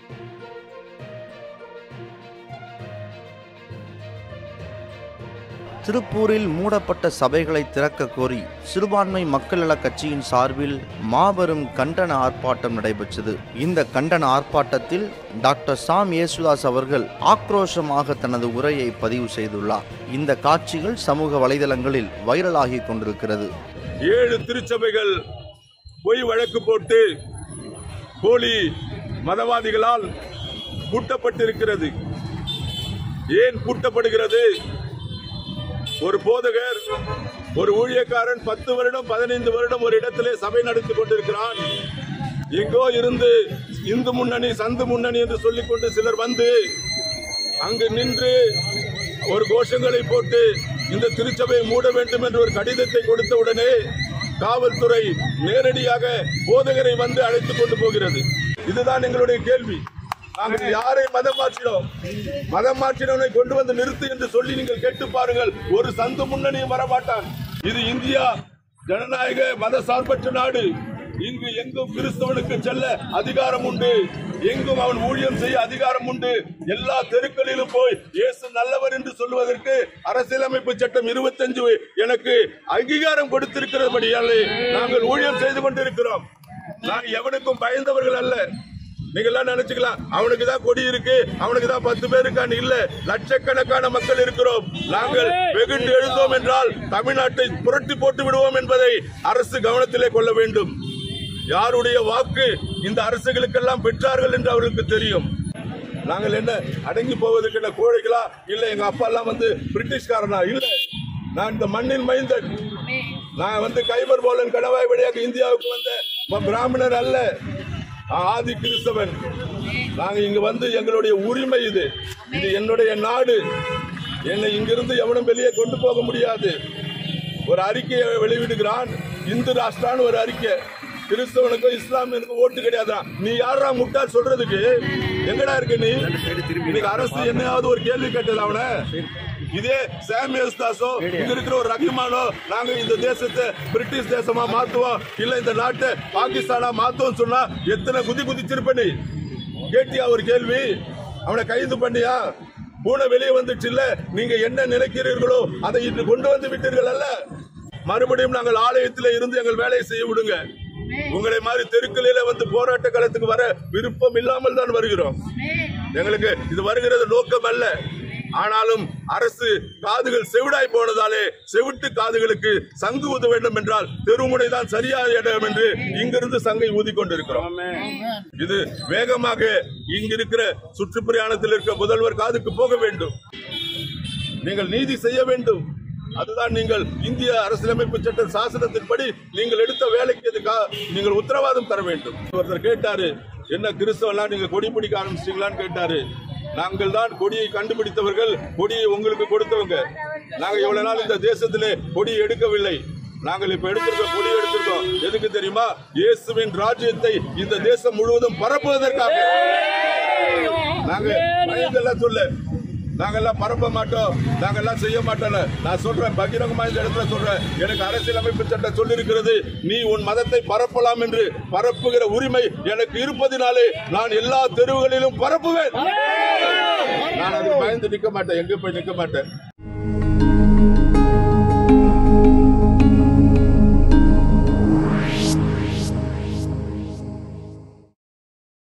திருப்பூரில் மூடப்பட்ட சபைகளை திறக்க கோரி சிறுபான்மை மக்கள் நலக் கட்சியின் சார்பில் மாபெரும் கண்டன ஆர்ப்பாட்டம் நடைபெற்றது இந்த கண்டன ஆர்ப்பாட்டத்தில் டாக்டர் சாம் இயேசுதாஸ் அவர்கள் ஆக்ரோஷமாக தனது உரையை பதிவு செய்துள்ளார் இந்த காட்சிகள் சமூக வலைதளங்களில் வைரலாகி கொண்டிருக்கிறது ஏழு திருச்சபைகள் பொய் வழக்கு போட்டு போலி மதவாதிகளால் பூட்டப்பட்டிருக்கிறது ஏன் பூட்டப்படுகிறது ஒரு போதகர் ஒரு ஊழியக்காரன் பத்து வருடம் பதினைந்து வருடம் ஒரு இடத்திலே சபை நடத்தி கொண்டிருக்கிறான் எங்கோ இருந்து இந்து முன்னணி சந்து முன்னணி என்று சொல்லிக்கொண்டு சிலர் வந்து அங்கு நின்று ஒரு கோஷங்களை போட்டு இந்த திருச்சபையை மூட வேண்டும் என்று ஒரு கடிதத்தை கொடுத்த உடனே காவல்துறை நேரடியாக போதகரை வந்து அழைத்துக் கொண்டு போகிறது இதுதான் எங்களுடைய கேள்வி நாங்கள் யாரை மதம் மாற்றினோம் மதம் மாற்றினவனை கொண்டு வந்து நிறுத்து என்று சொல்லி நீங்கள் கேட்டு பாருங்கள் ஒரு சந்து முன்னணியும் வரமாட்டான் இது இந்தியா ஜனநாயக மத சார்பற்ற நாடு இங்கு எங்கும் கிறிஸ்தவனுக்கு செல்ல அதிகாரம் உண்டு எங்கும் அவன் ஊழியம் செய்ய அதிகாரம் உண்டு எல்லா தெருக்களிலும் போய் இயேசு நல்லவர் என்று சொல்லுவதற்கு அரசியலமைப்பு சட்டம் இருபத்தஞ்சு எனக்கு அங்கீகாரம் கொடுத்திருக்கிறபடியாலே நாங்கள் ஊழியம் செய்து கொண்டிருக்கிறோம் நான் எவனுக்கும் பயந்தவர்கள் அல்ல நீங்க எல்லாம் நினைச்சுக்கலாம் அவனுக்கு தான் கொடி இருக்கு அவனுக்கு தான் பத்து பேர் இருக்கான்னு இல்ல லட்சக்கணக்கான மக்கள் இருக்கிறோம் நாங்கள் வெகுண்டு எழுந்தோம் என்றால் தமிழ்நாட்டை புரட்டி போட்டு விடுவோம் என்பதை அரசு கவனத்திலே கொள்ள வேண்டும் யாருடைய வாக்கு இந்த அரசுகளுக்கெல்லாம் பெற்றார்கள் என்று அவர்களுக்கு தெரியும் நாங்கள் என்ன அடங்கி போவதற்கு என்ன கோழைகளா இல்ல எங்க அப்பா எல்லாம் வந்து பிரிட்டிஷ்காரனா இல்ல நான் இந்த மண்ணின் மைந்தன் நான் வந்து கைபர் போலன் கணவாய் வழியாக இந்தியாவுக்கு வந்த ம- பிராமணர் அல்ல ஆதி கிறிஸ்தவன் நாங்க இங்க வந்து எங்களுடைய உரிமை இது இது என்னுடைய நாடு என்னை இங்கிருந்து எவனும் வெளியே கொண்டு போக முடியாது ஒரு அறிக்கையை வெளியிடுகிறான் இந்து ராஷ்டிரான்னு ஒரு அறிக்கை கிறிஸ்தவனுக்கும் இஸ்லாமியனுக்கும் ஓட்டு கிடையாதா நீ யாரா முட்டாள் சொல்றதுக்கு எங்கடா இருக்க நீ இன்னைக்கு அரசு என்னையாவது ஒரு கேள்வி கேட்டது அவன இதே சாமியஸ் தாஸோ இங்க இருக்கிற ஒரு ரஹிமானோ நாங்க இந்த தேசத்தை பிரிட்டிஷ் தேசமா மாத்துவோம் இல்ல இந்த நாட்டை பாகிஸ்தானா மாத்துவோம் சொன்னா எத்தனை குதி குதிச்சிருப்ப நீ கேட்டியா ஒரு கேள்வி அவனை கைது பண்ணியா பூனை வெளியே வந்துச்சு இல்ல நீங்க என்ன நினைக்கிறீர்களோ அதை இன்று கொண்டு வந்து விட்டீர்கள் அல்ல மறுபடியும் நாங்கள் ஆலயத்தில் இருந்து எங்கள் வேலையை செய்ய விடுங்க உங்களை மாதிரி தெருக்களில வந்து போராட்ட களத்துக்கு வர விருப்பம் இல்லாமல் தான் வருகிறோம் எங்களுக்கு இது வருகிறது நோக்கம் அல்ல ஆனாலும் அரசு காதுகள் செவிடாய் போனதாலே செவிட்டு காதுகளுக்கு சங்கு ஊத வேண்டும் என்றால் தெருமுனை தான் சரியான இடம் என்று இங்கிருந்து சங்கை ஊதி கொண்டிருக்கிறோம் இது வேகமாக இங்கிருக்கிற சுற்றுப்பிரயாணத்தில் இருக்க முதல்வர் காதுக்கு போக வேண்டும் நீங்கள் நீதி செய்ய வேண்டும் அதுதான் நீங்கள் இந்திய அரசியலமைப்பு சட்ட சாசனத்தின்படி நீங்கள் எடுத்த வேலைக்கு எதுக்கா நீங்கள் உத்தரவாதம் தர வேண்டும் ஒருத்தர் கேட்டாரு என்ன கிறிஸ்தவெல்லாம் நீங்க கொடி பிடிக்க ஆரம்பிச்சிட்டீங்களான்னு கேட்டாரு நாங்கள் தான் கொடியை கண்டுபிடித்தவர்கள் கொடியை உங்களுக்கு கொடுத்தவங்க நாங்க இவ்வளவு நாள் இந்த தேசத்திலே கொடியை எடுக்கவில்லை நாங்கள் இப்ப எடுத்திருக்கோம் கொடி எடுத்திருக்கோம் எதுக்கு தெரியுமா இயேசுவின் ராஜ்யத்தை இந்த தேசம் முழுவதும் பரப்புவதற்காக நாங்க பயந்தெல்லாம் சொல்ல நாங்கெல்லாம் பரப்ப மாட்டோம் நாங்கெல்லாம் செய்ய மாட்டோம் நான் சொல்றேன் பகிரங்கமா இந்த இடத்துல சொல்றேன் எனக்கு அரசியலமைப்பு சட்டம் சொல்லியிருக்கிறது நீ உன் மதத்தை பரப்பலாம் என்று பரப்புகிற உரிமை எனக்கு இருப்பதினாலே நான் எல்லா தெருவுகளிலும் பரப்புவேன் நான் அதுக்கு பயந்து நிக்க மாட்டேன் எங்க போய் நிக்க மாட்டேன்